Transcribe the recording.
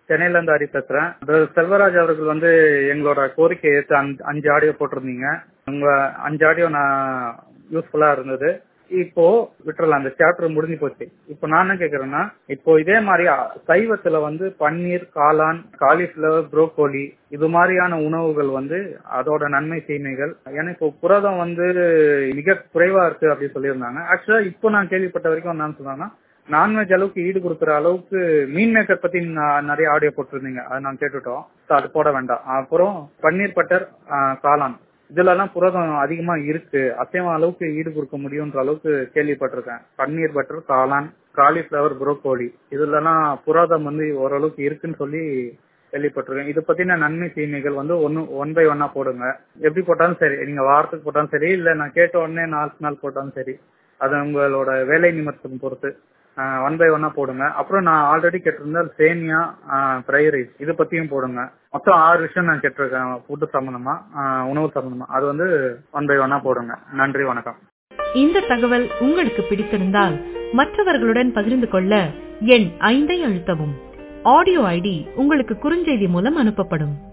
சென்னையில இருந்து ஹரி பேசுறேன் பிரதர் செல்வராஜ் அவர்கள் வந்து எங்களோட கோரிக்கை ஏற்று அஞ்சு- அஞ்சு ஆடியோ போட்டிருந்தீங்க உங்க அஞ்சு ஆடியோ நான் யூஸ்ஃபுல்லா இருந்தது இப்போ விட்டுறலாம் அந்த சாப்டர் முடிஞ்சு போச்சு இப்போ நான் என்ன கேக்குறேன்னா இப்போ இதே மாதிரி அ- சைவத்துல வந்து பன்னீர் காளான் காலிஃபிளவர் புரோக்கோலி இது மாதிரியான உணவுகள் வந்து அதோட நன்மை தீமைகள் ஏன்னா இப்போ புரதம் வந்து மிக குறைவா இருக்கு அப்படின்னு சொல்லியிருந்தாங்க ஆக்சுவலா இப்போ நான் கேள்விப்பட்ட வரைக்கும் என்ன சொன்னாங்கன்னா நான்வெஜ் அளவுக்கு ஈடு கொடுக்குற அளவுக்கு மீன் மேக்கர் பத்தி நான் நிறைய ஆடியோ போட்டிருந்தீங்க அதை நான் கேட்டுட்டோம் So அது போட வேண்டாம் அப்புறம் பன்னீர் பட்டர் ஆ, காளான் இதுலலாம் புரதம் அதிகமா இருக்கு அசைவம் அளவுக்கு ஈடு கொடுக்க முடியுன்ற அளவுக்கு கேள்விப்பட்டிருக்கேன் பன்னீர் பட்டர் காளான் காலிஃபிளவர் புரோக்கோலி இதுலலாம் புரதம் வந்து ஓரளவுக்கு இருக்குன்னு சொல்லி கேள்விப்பட்டிருக்கேன் இது பத்தின நன்மை தீமைகள் வந்து ஒன்னு ஒன் பை ஒன்னா போடுங்க எப்படி போட்டாலும் சரி நீங்க வாரத்துக்கு போட்டாலும் சரி இல்ல நான் கேட்ட உடனே நாலு நாள் போட்டாலும் சரி அது உங்களோட வேலை நிமித்தம் பொறுத்து ஒன் பை ஒன்னா போடுங்க அப்புறம் நான் ஆல்ரெடி கேட்டிருந்த சேமியா ஃப்ரைட் ரைஸ் இது பத்தியும் போடுங்க மொத்தம் ஆறு விஷயம் நான் கேட்டிருக்கேன் ஃபுட்டு சம்பந்தமா ஆஹ் உணவு சம்பந்தமா அது வந்து ஒன் பை ஒன்னா போடுங்க நன்றி வணக்கம் இந்த தகவல் உங்களுக்கு பிடித்திருந்தால் மற்றவர்களுடன் பகிர்ந்து கொள்ள எண் ஐந்தை அழுத்தவும் ஆடியோ ஐடி உங்களுக்கு குறுஞ்செய்தி மூலம் அனுப்பப்படும்